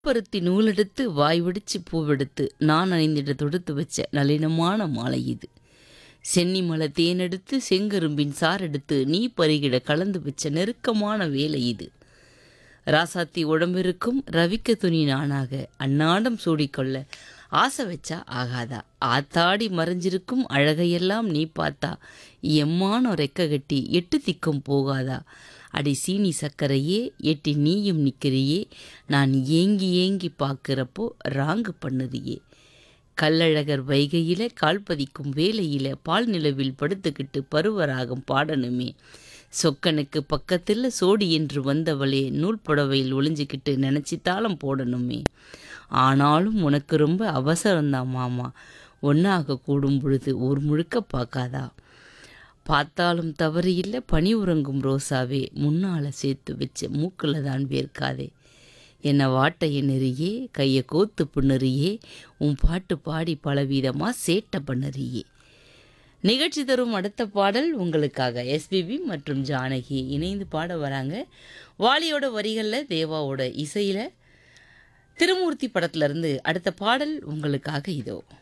பருத்தி நூலெடுத்து வாய் வெடிச்சு பூவெடுத்து நான் அணிந்திட தொடுத்து வச்ச நளினமான மாலை இது சென்னி மலை தேனெடுத்து செங்கரும்பின் சாரெடுத்து நீ பருகிட கலந்து வச்ச நெருக்கமான வேலை இது ராசாத்தி உடம்பிருக்கும் ரவிக்க துணி நானாக அன்னாடம் சூடிக்கொள்ள ஆசை வச்சா ஆகாதா ஆத்தாடி மறைஞ்சிருக்கும் அழகையெல்லாம் நீ பார்த்தா எம்மான ரெக்க கட்டி எட்டு திக்கும் போகாதா அடி சீனி சக்கரையே எட்டி நீயும் நிற்கிறியே நான் ஏங்கி ஏங்கி பார்க்குறப்போ ராங்கு பண்ணுறியே கல்லழகர் வைகையில கால் பதிக்கும் வேலையில பால் நிலவில் படுத்துக்கிட்டு பருவராகம் பாடணுமே சொக்கனுக்கு பக்கத்தில் சோடி என்று வந்தவளே நூல் புடவையில் ஒளிஞ்சிக்கிட்டு நினச்சி தாளம் போடணுமே ஆனாலும் உனக்கு ரொம்ப அவசரம்தான் மாமா ஒன்றாக கூடும் பொழுது ஊர் முழுக்க பார்க்காதா பார்த்தாலும் தவறு இல்லை பனி உறங்கும் ரோசாவே முன்னால சேர்த்து வச்ச மூக்கில் தான் வேர்க்காதே என்னை வாட்டைய நெறியே கையை கோத்து புண்ணறியே உன் பாட்டு பாடி பலவிதமாக சேட்டை பண்ணறியே நிகழ்ச்சி தரும் அடுத்த பாடல் உங்களுக்காக எஸ்பிபி மற்றும் ஜானகி இணைந்து பாட வராங்க வாலியோட வரிகளில் தேவாவோட இசையில் திருமூர்த்தி படத்துல இருந்து அடுத்த பாடல் உங்களுக்காக இதோ